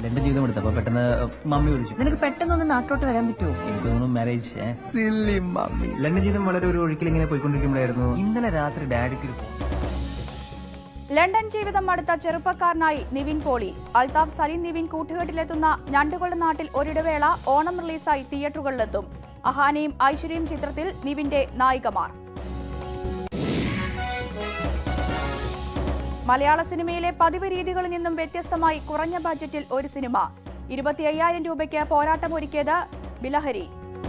എന്റെ ജീവിതം എടുത്തപ്പോ പെട്ടെന്ന് മമ്മി വിളിച്ചു നിനക്ക് പെട്ടെന്നൊന്ന് നാട്ടിലോട്ട് വരാൻ പറ്റുമോ എനിക്ക് തോന്നുന്നു മാരേജ് സില്ലി മമ്മി ലണ്ടൻ ജീവിതം വളരെ ഒരു ഒഴുക്കിൽ ഇങ്ങനെ പോയിക്കൊണ്ടിരിക്കുമ്പോഴായിരുന്നു ഇന്നലെ രാത്രി ഡാഡിക്ക് ഒരു ഫോൺ ലണ്ടൻ ജീവിതം അടുത്ത ചെറുപ്പക്കാരനായി നിവിൻ പോളി അൽതാഫ് സലീം നിവിൻ കൂട്ടുകെട്ടിലെത്തുന്ന ഞണ്ടുകളുടെ നാട്ടിൽ ഒരിടവേള ഓണം റിലീസായി തിയേറ്ററുകളിലെത്തും അഹാനയും ഐശ്വര്യയും ചിത്രത്തിൽ നിവിന്റെ നായികമാർ മലയാള സിനിമയിലെ പതിവ് രീതികളിൽ നിന്നും വ്യത്യസ്തമായി കുറഞ്ഞ ബജറ്റിൽ ഒരു സിനിമ ഇരുപത്തി അയ്യായിരം രൂപയ്ക്ക് പോരാട്ടമൊരുക്കിയത് ബിലഹരി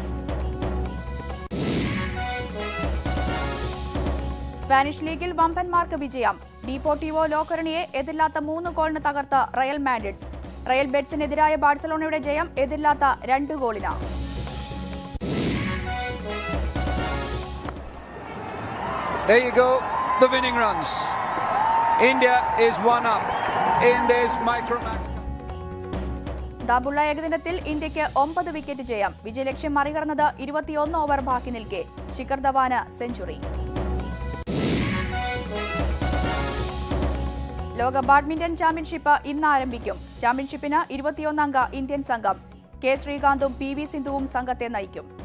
സ്പാനിഷ് ലീഗിൽ വമ്പന്മാർക്ക് വിജയം ഡീപോർട്ടിവോ ലോക്കറിണിയെ എതിരില്ലാത്ത മൂന്ന് ഗോളിന് തകർത്ത് റയൽ മാഡ്രിഡ് റയൽ ബെറ്റ്സിനെതിരായ ബാഴ്സലോണയുടെ ജയം എതിരില്ലാത്ത രണ്ട് ഗോളിന് There you go, the winning runs. India is one up in this Micromax. ദാബുള്ള ഏകദിനത്തിൽ ഇന്ത്യക്ക് ഒമ്പത് വിക്കറ്റ് ജയം വിജയലക്ഷ്യം മറികടന്നത് ഇരുപത്തിയൊന്ന് ഓവർ ബാക്കി നിൽക്കെ ശിഖർ ധവാന് സെഞ്ചുറി ലോക ബാഡ്മിന്റൺ ചാമ്പ്യൻഷിപ്പ് ഇന്ന് ആരംഭിക്കും ചാമ്പ്യൻഷിപ്പിന് ഇരുപത്തിയൊന്നംഗ ഇന്ത്യൻ സംഘം കെ ശ്രീകാന്തും പി വി സിന്ധുവും സംഘത്തെ നയിക്കും